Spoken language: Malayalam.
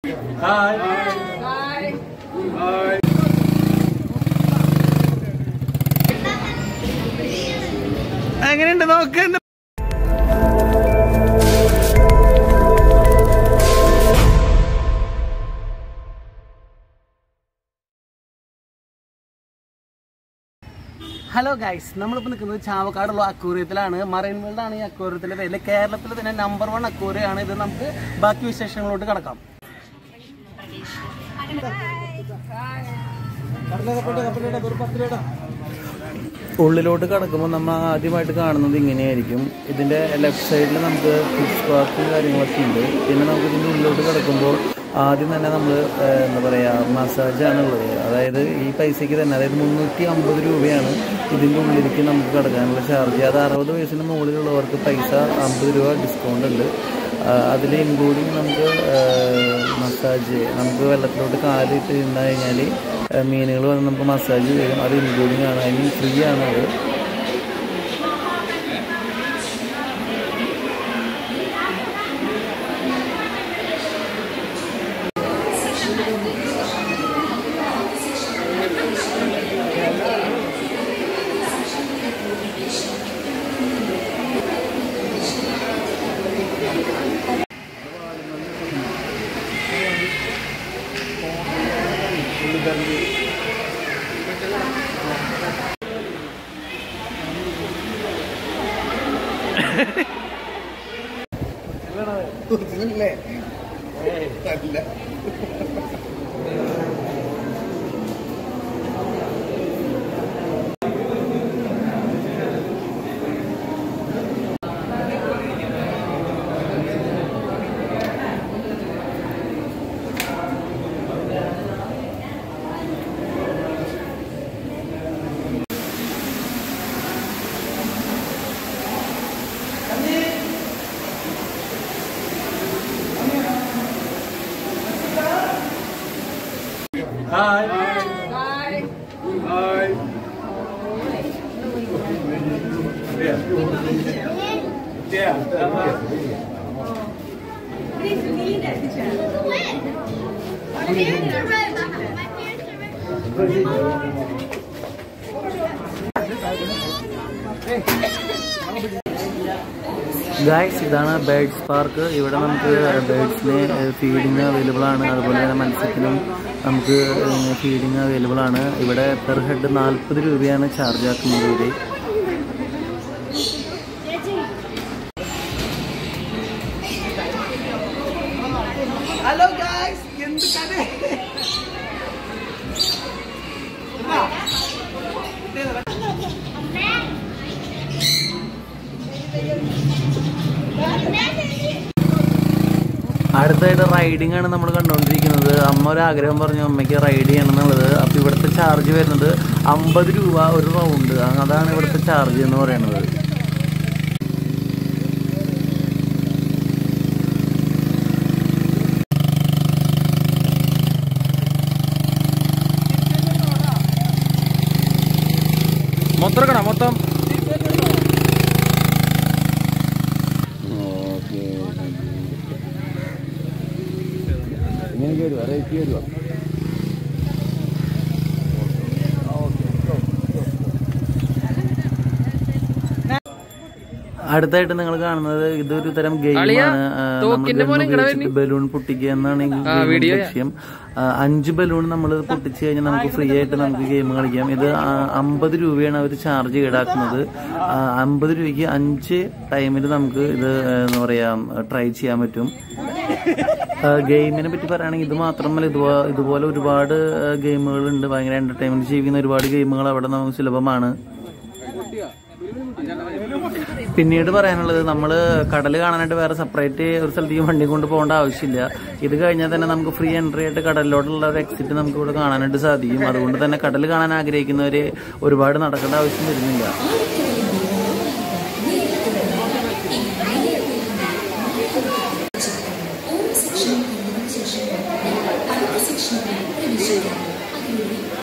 എങ്ങനെയുണ്ട് നോക്ക് ഹലോ ഗൈസ് നമ്മളിപ്പോൾ നിൽക്കുന്നത് ചാവക്കാടുള്ള അക്കൂറിയത്തിലാണ് മറൈൻ വേൾഡ് ആണ് ഈ അക്കൂറിയത്തിലെ പേര് കേരളത്തിൽ തന്നെ നമ്പർ വൺ അക്കൂറിയാണ് ഇത് നമുക്ക് ബാക്കി വിശേഷങ്ങളോട്ട് കിടക്കാം ഉള്ളിലോട്ട് കടക്കുമ്പോൾ നമ്മൾ ആദ്യമായിട്ട് കാണുന്നത് ഇങ്ങനെയായിരിക്കും ഇതിൻ്റെ ലെഫ്റ്റ് സൈഡിൽ നമുക്ക് ഫിഷ് പാർക്കും കാര്യങ്ങളൊക്കെ ഉണ്ട് പിന്നെ നമുക്ക് ഇതിൻ്റെ ഉള്ളിലോട്ട് കിടക്കുമ്പോൾ ആദ്യം തന്നെ നമ്മൾ എന്താ പറയുക മസാജാണുള്ളത് അതായത് ഈ പൈസയ്ക്ക് തന്നെ അതായത് മുന്നൂറ്റി അമ്പത് രൂപയാണ് ഇതിൻ്റെ ഉള്ളിലേക്ക് നമുക്ക് കിടക്കാനുള്ള ചാർജ് അത് അറുപത് വയസ്സിന് മുകളിലുള്ളവർക്ക് പൈസ അമ്പത് രൂപ ഡിസ്കൗണ്ട് ഉണ്ട് അതിൽ ഇൻക്ലൂഡിങ് നമുക്ക് മസാജ് നമുക്ക് വെള്ളത്തിലോട്ട് കാലിട്ട് നിന്ന് കഴിഞ്ഞാൽ മീനുകൾ വന്ന് നമുക്ക് മസാജ് വരും അത് ഇൻക്ലൂഡിങ് ആണ് ഐ മീൻ ഫ്രീ ആണ് അത് ഗായ്സ് ഇതാണ് ബേഡ്സ് പാർക്ക് ഇവിടെ നമുക്ക് ബേഡ്സിന് ഫീഡിങ് അവൈലബിൾ ആണ് അതുപോലെ തന്നെ മത്സ്യത്തിനും നമുക്ക് ഫീഡിങ് അവൈലബിൾ ആണ് ഇവിടെ പെർ ഹെഡ് നാൽപ്പത് രൂപയാണ് ചാർജ് ആക്കുന്നത് ഇവര് ഹലോ ഗായ്സ് എന്ത് കഥ അടുത്തായിട്ട് റൈഡിംഗ് ആണ് നമ്മൾ കണ്ടുകൊണ്ടിരിക്കുന്നത് അമ്മ ഒരു ആഗ്രഹം പറഞ്ഞു അമ്മയ്ക്ക് റൈഡ് ചെയ്യണം എന്നുള്ളത് അപ്പോൾ ഇവിടുത്തെ ചാർജ് വരുന്നത് അമ്പത് രൂപ ഒരു റൗണ്ട് അതാണ് ഇവിടുത്തെ ചാർജ് എന്ന് പറയുന്നത് മൊത്തം എടുക്കണോ മൊത്തം ഇങ്ങനെ കയറുക റേറ്റ് കയറുക അടുത്തായിട്ട് നിങ്ങൾ കാണുന്നത് ഇതൊരു തരം ഗെയിമാണ് ബലൂൺ പൊട്ടിക്കുക എന്നാണ് ഈ ഗെയിമിന്റെ ലക്ഷ്യം ആ, അഞ്ച് ബലൂൺ നമ്മൾ പൊട്ടിച്ചു കഴിഞ്ഞാൽ നമുക്ക് ഫ്രീ ആയിട്ട് നമുക്ക് ഗെയിം കളിക്കാം ഇത് ആ, അമ്പത് രൂപയാണ് അവർ ചാർജ് ഈടാക്കുന്നത് ആ, അമ്പത് രൂപയ്ക്ക് അഞ്ച് ടൈമിൽ നമുക്ക് ഇത് ആ, എന്താ പറയാ ട്രൈ ചെയ്യാൻ പറ്റും ഗെയിമിനെ പറ്റി പറയുകയാണെങ്കിൽ ഇത് മാത്രമല്ല ഇതുപോലെ ഇതുപോലെ ഒരുപാട് ഗെയിമുകളുണ്ട് ഭയങ്കര എന്റർടൈൻമെന്റ് ചെയ്യുന്ന ഒരുപാട് ഗെയിമുകൾ അവിടെ നമുക്ക് സുലഭമാണ് പിന്നീട് പറയാനുള്ളത് നമ്മൾ കടൽ കാണാനായിട്ട് വേറെ സെപ്പറേറ്റ് ഒരു സ്ഥലത്തേക്ക് വണ്ടി കൊണ്ട് പോകേണ്ട ആവശ്യമില്ല ഇത് കഴിഞ്ഞാൽ തന്നെ നമുക്ക് ഫ്രീ എൻട്രി ആയിട്ട് കടലിലോട്ടുള്ള ഒരു എക്സിറ്റ് നമുക്ക് ഇവിടെ കാണാനായിട്ട് സാധിക്കും അതുകൊണ്ട് തന്നെ കടൽ കാണാൻ ആഗ്രഹിക്കുന്നവര് ഒരുപാട് നടക്കേണ്ട ആവശ്യം വരുന്നില്ല ഓരോ സെക്ഷനും കഴിഞ്ഞതിന് ശേഷം അടുത്ത സെക്ഷനിലേക്ക് പ്രവേശിക്കാം അതിലൂടെ